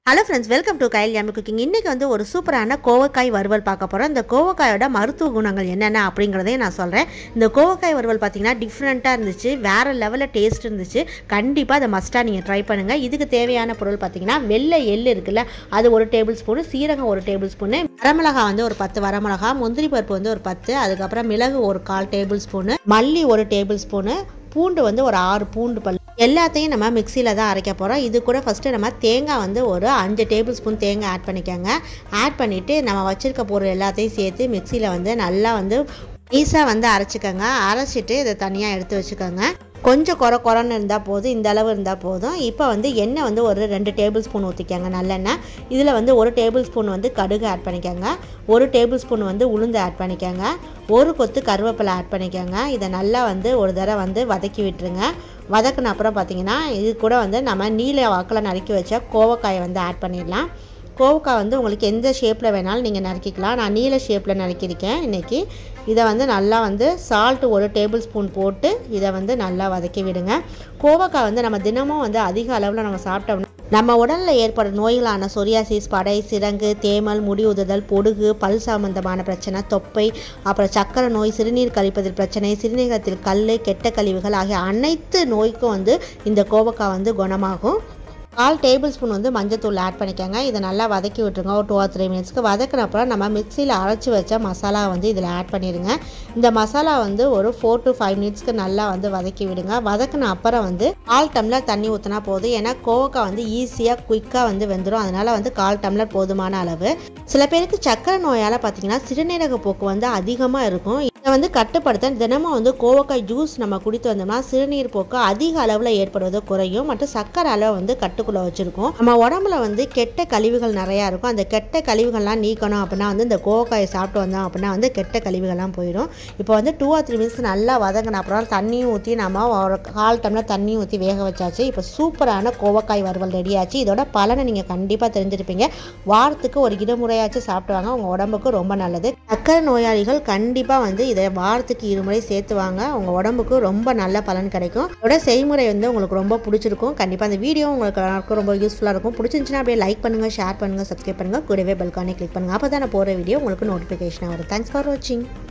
hello friends welcome to கைல் yummy cooking இன்றைக்கி வந்து ஒரு சூப்பரான கோவக்காய் வறுவல் பார்க்க போகிறோம் இந்த கோவக்காயோட மருத்துவ குணங்கள் என்னென்ன அப்படிங்கிறதையும் நான் சொல்கிறேன் இந்த கோவக்காய் வறுவல் பார்த்தீங்கன்னா டிஃப்ரெண்ட்டாக இருந்துச்சு வேறு லெவலில் டேஸ்ட் இருந்துச்சு கண்டிப்பாக அதை மஸ்ட்டாக நீங்கள் ட்ரை பண்ணுங்கள் இதுக்கு தேவையான பொருள் பார்த்தீங்கன்னா வெள்ளை எள்ளு இருக்குல்ல அது ஒரு டேபிள் ஸ்பூனு சீரகம் ஒரு டேபிள் ஸ்பூனு வரமிளகா வந்து ஒரு பத்து வரமிளகா முந்திரி பருப்பு வந்து ஒரு பத்து அதுக்கப்புறம் மிளகு ஒரு கால் டேபிள் ஸ்பூனு மல்லி ஒரு டேபிள் ஸ்பூனு பூண்டு வந்து ஒரு ஆறு பூண்டு பல் எல்லாத்தையும் நம்ம மிக்சியில் தான் அரைக்க போகிறோம் இது கூட ஃபஸ்ட்டு நம்ம தேங்காய் வந்து ஒரு அஞ்சு டேபிள் ஸ்பூன் தேங்காய் ஆட் பண்ணிக்கோங்க ஆட் பண்ணிவிட்டு நம்ம வச்சுருக்க பொருள் எல்லாத்தையும் சேர்த்து மிக்சியில் வந்து நல்லா வந்து ஈஸாக வந்து அரைச்சிக்கோங்க அரைச்சிட்டு இதை தனியாக எடுத்து வச்சுக்கோங்க கொஞ்சம் குறை குறைன்னு இருந்தால் போதும் இந்த அளவு இருந்தால் போதும் இப்போ வந்து எண்ணெய் வந்து ஒரு ரெண்டு டேபிள் ஸ்பூன் ஊற்றிக்கோங்க நல்லெண்ணெய் இதில் வந்து ஒரு டேபிள் ஸ்பூன் வந்து கடுகு ஆட் பண்ணிக்கோங்க ஒரு டேபிள் ஸ்பூன் வந்து உளுந்து ஆட் பண்ணிக்கோங்க ஒரு கொத்து கருவேப்பிலை ஆட் பண்ணிக்கோங்க இதை நல்லா வந்து ஒரு தடவை வந்து வதக்கி விட்டுருங்க வதக்குன அப்புறம் பார்த்தீங்கன்னா இது கூட வந்து நம்ம நீல வாக்கில் நறுக்கி வச்ச கோவக்காயை வந்து ஆட் பண்ணிடலாம் கோவக்காய் வந்து உங்களுக்கு எந்த ஷேப்பில் வேணாலும் நீங்கள் நறுக்கிக்கலாம் நான் நீல ஷேப்பில் நறுக்கியிருக்கேன் இன்றைக்கி இதை வந்து நல்லா வந்து சால்ட்டு ஒரு டேபிள் ஸ்பூன் போட்டு இதை வந்து நல்லா வதக்கி விடுங்க கோவக்காய் வந்து நம்ம தினமும் வந்து அதிக அளவில் நம்ம சாப்பிட்டோம்னா நம்ம உடலில் ஏற்படும் நோய்களான சொரியாசிஸ் படை சிரங்கு தேமல் முடி உதுதல் பொடுகு பல் சம்பந்தமான பிரச்சனை தொப்பை அப்புறம் சக்கரை நோய் சிறுநீர் கழிப்பதில் பிரச்சனை சிறுநீரகத்தில் கல் கெட்ட கழிவுகள் ஆகிய அனைத்து நோய்க்கும் வந்து இந்த கோவக்காய் வந்து குணமாகும் கால் டேபிள் ஸ்பூன் வந்து மஞ்சத்தூள் ஆட் பண்ணிக்கோங்க இதை நல்லா வதக்கி விட்டுருங்க ஒரு டூ ஆர் த்ரீ மினிட்ஸ்க்கு வதக்கினப்புறம் நம்ம மிக்சியில் அரைச்சி வச்ச மசாலா வந்து இதில் ஆட் பண்ணிடுங்க இந்த மசாலா வந்து ஒரு ஃபோர் டு ஃபைவ் மினிட்ஸ்க்கு நல்லா வந்து வதக்கி விடுங்க வதக்கின அப்புறம் வந்து கால் டம்ளர் தண்ணி ஊற்றினா போதும் ஏன்னா கோவக்காய் வந்து ஈஸியாக குயிக்காக வந்து வெந்துடும் அதனால் வந்து கால் டம்ளர் போதுமான அளவு சில பேருக்கு சக்கரை நோயால் பார்த்தீங்கன்னா சிறுநீரக போக்கு வந்து அதிகமாக இருக்கும் இதை வந்து கட்டுப்படுத்த தினமும் வந்து கோவக்காய் ஜூஸ் நம்ம குடித்து வந்தோம்னா சிறுநீர் போக்கு அதிக அளவில் ஏற்படுவது குறையும் மற்றும் சக்கரை அளவு வந்து கட்டுக்குள்ளே வச்சுருக்கோம் நம்ம உடம்புல வந்து கெட்ட கழிவுகள் நிறையா இருக்கும் அந்த கெட்ட கழிவுகள்லாம் நீக்கணும் அப்படின்னா வந்து இந்த கோவக்காயை சாப்பிட்டு வந்தோம் அப்படின்னா வந்து கெட்ட கழிவுகள்லாம் போயிடும் இப்போ வந்து டூ ஆர் த்ரீ மினிட்ஸ் நல்லா வதங்கின அப்புறம் தண்ணியும் ஊற்றி நம்ம ஒரு கால் டம்ளர் தண்ணியும் ஊற்றி வேக வச்சாச்சு இப்போ சூப்பரான கோவக்காய் வறுவல் ரெடி ஆச்சு இதோட பலனை நீங்கள் கண்டிப்பாக தெரிஞ்சிருப்பீங்க வாரத்துக்கு ஒரு இருமுறையாச்சும் சாப்பிட்டு வாங்க உங்கள் உடம்புக்கு ரொம்ப நல்லது சக்கரை நோயாளிகள் கண்டிப்பாக வந்து இதை வாரத்துக்கு இருமுறை சேர்த்து வாங்க உங்கள் உடம்புக்கு ரொம்ப நல்ல பலன் கிடைக்கும் இதோட செய்முறை வந்து உங்களுக்கு ரொம்ப பிடிச்சிருக்கும் கண்டிப்பாக அந்த வீடியோ உங்களுக்கு எல்லாருக்கும் ரொம்ப யூஸ்ஃபுல்லாக இருக்கும் பிடிச்சிருந்துச்சுன்னா அப்படியே லைக் பண்ணுங்கள் ஷேர் பண்ணுங்கள் சப்ஸ்கிரைப் பண்ணுங்கள் கூடவே பெல்கானே கிளிக் பண்ணுங்கள் அப்போ தான் நான் போகிற வீடியோ உங்களுக்கு நோட்டிஃபிகேஷன் வரும் தேங்க்ஸ் ஃபார் வாட்சிங்